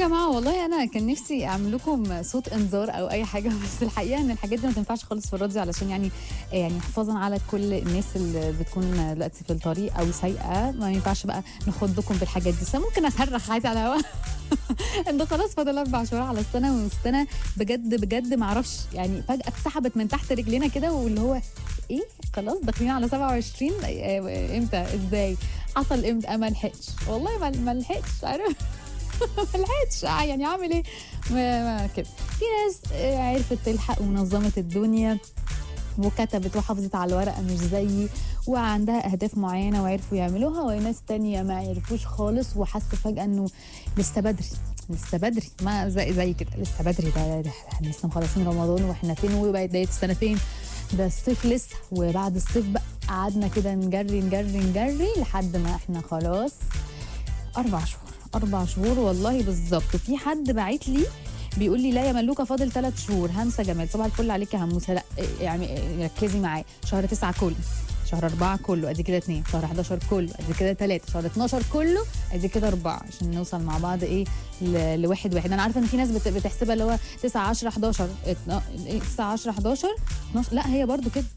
جماعه والله انا كان نفسي اعمل لكم صوت انذار او اي حاجه بس الحقيقه ان الحاجات دي ما تنفعش خالص في الراديو علشان يعني يعني حفاظا على كل الناس اللي بتكون دلوقتي في الطريق او سايقه ما ينفعش بقى نخضكم بالحاجات دي بس ممكن اصرخ عادي على الهواء انه خلاص فاضل اربع شهور على السنه والسنه بجد بجد ما اعرفش يعني فجاه اتسحبت من تحت رجلينا كده واللي هو ايه خلاص داخلين على 27 إيه، امتى ازاي حصل امتى ما لحقتش والله ما ما لحقتش عارف ما لحقتش آه، يعني اعمل ايه ما ما كده في ناس آه، عرفت تلحق ونظمت الدنيا وكتبت وحافظت على الورقه مش زيي وعندها اهداف معينه وعرفوا يعملوها وناس تانية ما عرفوش خالص وحسوا فجاه انه لسه بدري لسه بدري ما زي زي كده لسه بدري ده, ده احنا لسه مخلصين رمضان واحنا فين وبقت بدايه السنه فين ده الصيف لسه وبعد الصيف بقى قعدنا كده نجري نجري نجري لحد ما احنا خلاص اربع شهور اربع شهور والله بالظبط وفي حد باعت لي بيقول لي لا يا ملوكه فاضل ثلاث شهور همسه جمال صباح الفل عليك يا هموسه لا يعني ركزي معايا شهر تسعة كله شهر أربعة كله ادي كده اتنين شهر 11 كله ادي كده تلاتة شهر 12 كله ادي كده أربعة عشان نوصل مع بعض ايه ل- لواحد واحد انا عارفه ان في ناس بت- بتحسبها اللي هو 9 10 11 اتنا- إيه، 9 10 11 12 لا هي برضو كده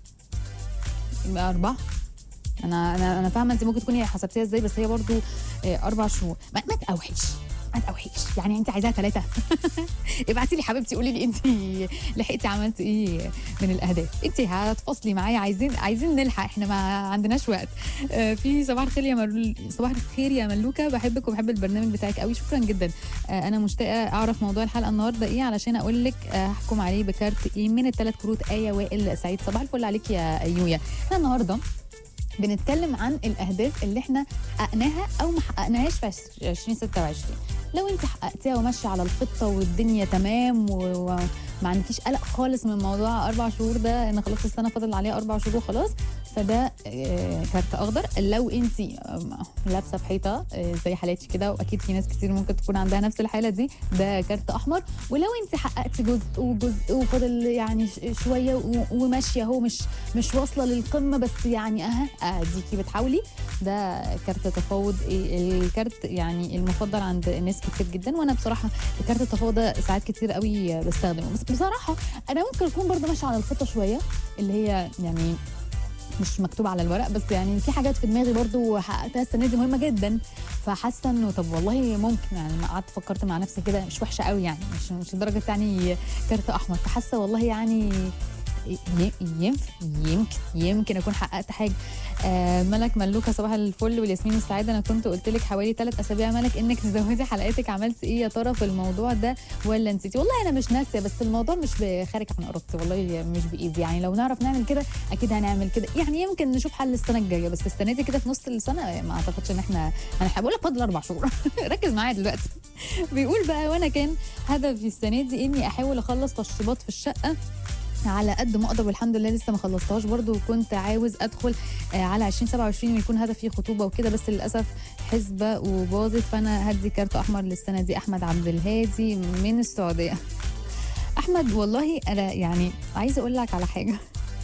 يبقى أربعة انا انا انا فاهمه انت ممكن تكوني حسبتيها ازاي بس هي برضو آه، اربع شهور ما, ما تقوحيش ما تقوحيش يعني انت عايزاها ثلاثه ابعتي لي حبيبتي قولي لي انت لحقتي عملتي ايه من الاهداف انت هتفصلي معايا عايزين عايزين نلحق احنا ما عندناش وقت آه، في صباح الخير يا مر... صباح الخير يا ملوكه بحبك وبحب البرنامج بتاعك قوي شكرا جدا آه، انا مشتاقه اعرف موضوع الحلقه النهارده ايه علشان اقول لك آه، هحكم عليه بكارت ايه من الثلاث كروت ايه وائل سعيد صباح الفل عليك يا ايويا احنا النهارده بنتكلم عن الاهداف اللي احنا حققناها او ما حققناهاش في 2026 لو انت حققتيها وماشيه على الخطه والدنيا تمام و- وما عندكيش قلق خالص من موضوع اربع شهور ده ان خلاص السنه فاضل عليها اربع شهور وخلاص فده آه، كارت اخضر لو انت آم، لابسه في حيطه آه، زي حالاتي كده واكيد في ناس كتير ممكن تكون عندها نفس الحاله دي ده كارت احمر ولو انت حققتي جزء وجزء وفاضل يعني ش- شويه و- وماشيه اهو مش مش واصله للقمه بس يعني اها اديكي بتحاولي ده كارت تفاوض إيه، الكارت يعني المفضل عند ناس كتير جدا وانا بصراحه كارت التفاوض ده ساعات كتير قوي بستخدمه بس بصراحه انا ممكن اكون برضه ماشيه على الخطه شويه اللي هي يعني مش مكتوب على الورق بس يعني في حاجات في دماغي برضو حققتها السنه دي مهمه جدا فحاسه انه طب والله ممكن يعني ما قعدت فكرت مع نفسي كده مش وحشه قوي يعني مش مش لدرجه يعني كارت احمر فحاسه والله يعني ي- ينفع يمكن يمكن اكون حققت حاجه آه ملك ملوكه صباح الفل والياسمين السعاده انا كنت قلت لك حوالي ثلاث اسابيع ملك انك تزودي حلقاتك عملت ايه يا ترى في الموضوع ده ولا نسيتي والله انا مش ناسيه بس الموضوع مش خارج عن ارادتي والله مش بايدي يعني لو نعرف نعمل كده اكيد هنعمل كده يعني يمكن نشوف حل السنه الجايه بس السنه دي كده في نص السنه ما اعتقدش ان احنا هنحب بقول لك فاضل اربع شهور ركز معايا دلوقتي بيقول بقى وانا كان هدفي السنه دي اني احاول اخلص تشطيبات في الشقه على قد ما اقدر والحمد لله لسه ما خلصتهاش برضو وكنت عاوز ادخل آه، على 2027 ويكون هدفي خطوبه وكده بس للاسف حسبه وباظت فانا هدي كارت احمر للسنه دي احمد عبد الهادي من السعوديه احمد والله انا يعني عايزه اقول لك على حاجه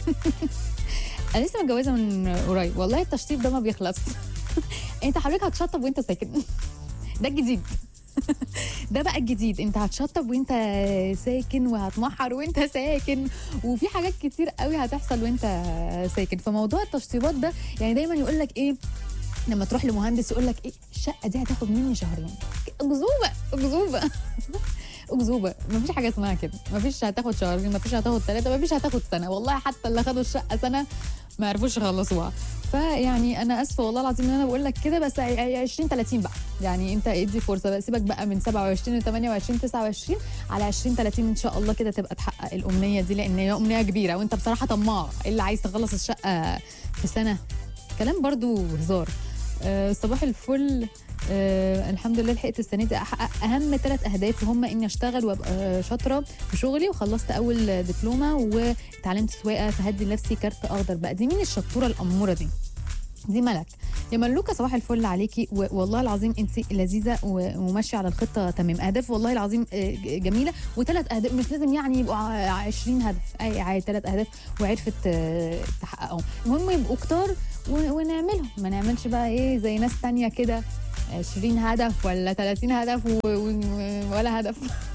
انا لسه متجوزه من قريب والله التشطيب ده ما بيخلص انت حضرتك هتشطب وانت ساكن ده الجديد ده بقى الجديد انت هتشطب وانت ساكن وهتمحر وانت ساكن وفي حاجات كتير قوي هتحصل وانت ساكن فموضوع التشطيبات ده يعني دايما يقول لك ايه لما تروح لمهندس يقول لك ايه الشقه دي هتاخد مني شهرين اكذوبه اكذوبه اكذوبه مفيش حاجه اسمها كده مفيش هتاخد شهرين مفيش هتاخد ثلاثه مفيش هتاخد سنه والله حتى اللي خدوا الشقه سنه ما عرفوش يخلصوها فيعني انا اسفه والله العظيم ان انا بقول لك كده بس 20 30 بقى يعني انت ادي فرصه بقى سيبك بقى من 27 ل 28 29 على 20 30 ان شاء الله كده تبقى تحقق الامنيه دي لان هي امنيه كبيره وانت بصراحه طماع إيه اللي عايز تخلص الشقه في سنه كلام برضو هزار أه صباح الفل أه الحمد لله لحقت السنه دي احقق اهم ثلاث اهداف وهم اني اشتغل وابقى شاطره في شغلي وخلصت اول دبلومه وتعلمت سواقه فهدي لنفسي كارت اخضر بقى دي مين الشطوره الاموره دي دي ملك يا ملوكه صباح الفل عليكي و- والله العظيم انت لذيذه و- وماشيه على الخطه تمام اهداف والله العظيم آه، ج- جميله وثلاث اهداف مش لازم يعني يبقوا ع- 20 هدف اي عادي ثلاث اهداف وعرفت آه، تحققهم المهم يبقوا كتار و- ونعملهم ما نعملش بقى ايه زي ناس تانية كده 20 هدف ولا 30 هدف و... و... ولا هدف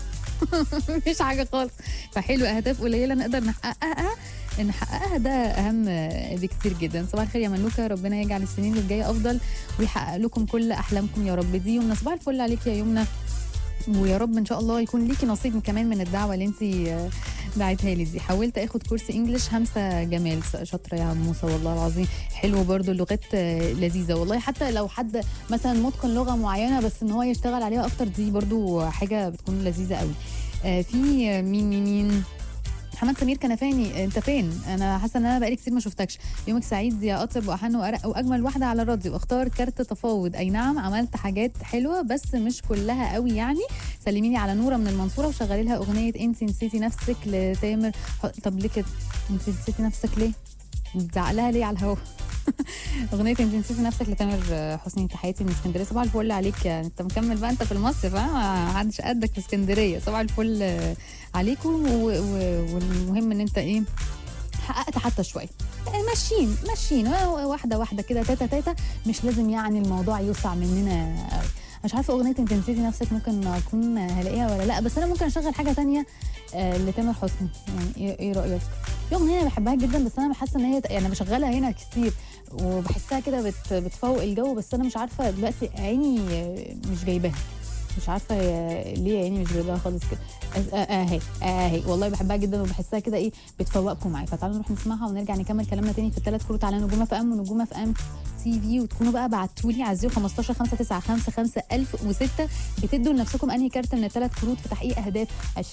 مفيش حاجه خالص فحلو اهداف قليله نقدر نحققها نحققها ده اهم بكتير جدا صباح الخير يا منوكه ربنا يجعل السنين اللي جايه افضل ويحقق لكم كل احلامكم يا رب دي يمنى صباح الفل عليك يا يمنى ويا رب ان شاء الله يكون ليكي نصيب كمان من الدعوه اللي انت دعيتها لي دي حاولت اخد كورس انجلش همسه جمال شاطره يا موسى والله العظيم حلو برضو اللغات لذيذه والله حتى لو حد مثلا متقن لغه معينه بس ان هو يشتغل عليها اكتر دي برضو حاجه بتكون لذيذه قوي في مين مين مين محمد سمير كنفاني انت فين انا حاسه ان انا بقالي كتير ما شفتكش يومك سعيد يا اطيب واحن وارق واجمل واحده على الراديو واختار كارت تفاوض اي نعم عملت حاجات حلوه بس مش كلها قوي يعني سلمي لي على نوره من المنصوره وشغلي لها اغنيه انت نسيتي نفسك لتامر طب ليه كده انت نسيتي نفسك ليه بتزعلها ليه على الهوا اغنيه انت نسيتي نفسك لتامر حسني تحياتي من اسكندريه صباح الفل عليك يعني انت مكمل بقى انت في المصيف ها ما حدش قدك في اسكندريه صباح الفل عليكم والمهم ان انت ايه حققت حتى شويه ماشيين ماشيين واحده واحده كده تاتا تاتا مش لازم يعني الموضوع يوسع مننا قوي مش عارفه اغنيه انت نسيتي نفسك ممكن اكون هلاقيها ولا لا بس انا ممكن اشغل حاجه تانية لتامر حسني يعني ايه رايك في اغنيه انا بحبها جدا بس انا بحس ان هي يعني بشغلها هنا كتير وبحسها كده بت بتفوق الجو بس انا مش عارفه دلوقتي عيني مش جايباها مش عارفه ليه عيني مش جايباها خالص كده اهي اهي والله بحبها جدا وبحسها كده ايه بتفوقكم معايا فتعالوا نروح نسمعها ونرجع نكمل كلامنا تاني في الثلاث كروت على نجومه في ام ونجومه في ام تي في وتكونوا بقى بعتوا لي على 015 595 5006 بتدوا لنفسكم انهي كارت من الثلاث كروت في تحقيق اهداف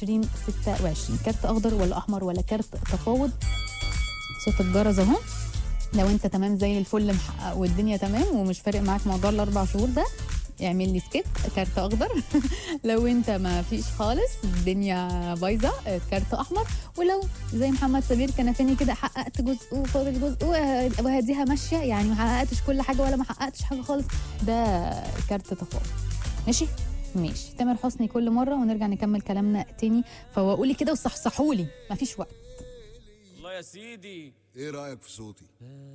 2026 كارت اخضر ولا احمر ولا كارت تفاوض صوت الجرس اهو لو انت تمام زي الفل محقق والدنيا تمام ومش فارق معاك موضوع الاربع شهور ده اعمل لي سكيب كارت اخضر لو انت ما فيش خالص الدنيا بايظه كارت احمر ولو زي محمد سمير كنفاني كده حققت جزء وفاضل جزء وهديها ماشيه يعني ما حققتش كل حاجه ولا ما حققتش حاجه خالص ده كارت تفاوض ماشي ماشي تامر حسني كل مره ونرجع نكمل كلامنا تاني فوقوا لي كده وصحصحوا لي مفيش وقت الله يا سيدي ايه رايك في صوتي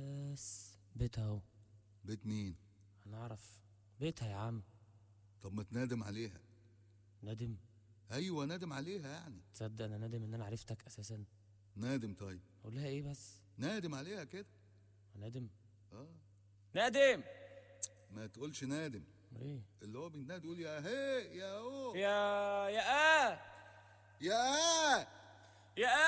بس بيتها اهو بيت مين هنعرف بيتها يا عم طب ما تنادم عليها ندم ايوه نادم عليها يعني تصدق انا ندم ان انا عرفتك اساسا نادم طيب اقول لها ايه بس نادم عليها كده ندم اه ندم ما تقولش نادم ايه اللي هو بينادي يقول يا هي يا هو يا يا اه يا آه. يا اه